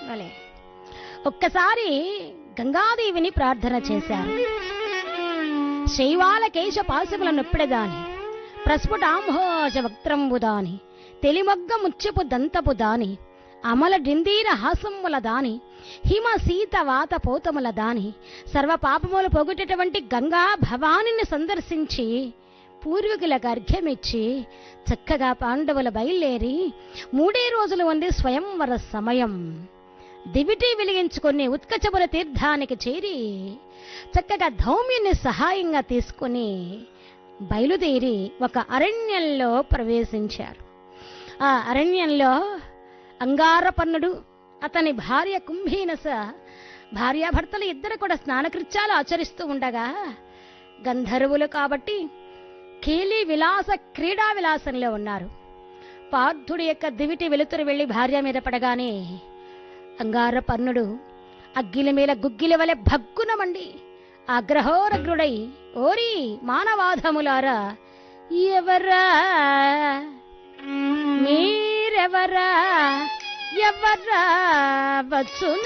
వలే ఒక్కసారి గంగాదేవిని ప్రార్థన చేశారు శైవాల కేశ పాశముల నొప్పిడదాని ప్రస్ఫుటాంభోజ వక్త్రంబు దాని తెలిమొగ్గ ముచ్చపు దంతపు దాని అమల డిందీర హాసముల దాని హిమ సీత వాత పోతముల దాని సర్వ పాపములు పొగుటటువంటి గంగా భవానిని సందర్శించి పూర్వీకులకు అర్ఘ్యమిచ్చి చక్కగా పాండవుల బయలుదేరి మూడే రోజులు ఉంది స్వయంవర సమయం దివిటి వెలిగించుకుని ఉత్కచముల తీర్థానికి చేరి చక్కగా ధౌమ్యుని సహాయంగా తీసుకుని బయలుదేరి ఒక అరణ్యంలో ప్రవేశించారు ఆ అరణ్యంలో అంగారపర్ణుడు అతని భార్య కుంభీనస భార్యాభర్తలు ఇద్దరు కూడా స్నానకృత్యాలు ఆచరిస్తూ ఉండగా గంధర్వులు కాబట్టి కీలి విలాస క్రీడా విలాసంలో ఉన్నారు పార్థుడి యొక్క దివిటి వెలుతురు వెళ్లి భార్య మీద పడగానే అంగారపర్ణుడు అగ్గిల మీద గుగ్గిల వలె భగ్గునమండి అగ్రహోరగ్రుడై ఓరి మానవాధములారా ఎవరా మీరెవరా ఎవరా వచ్చున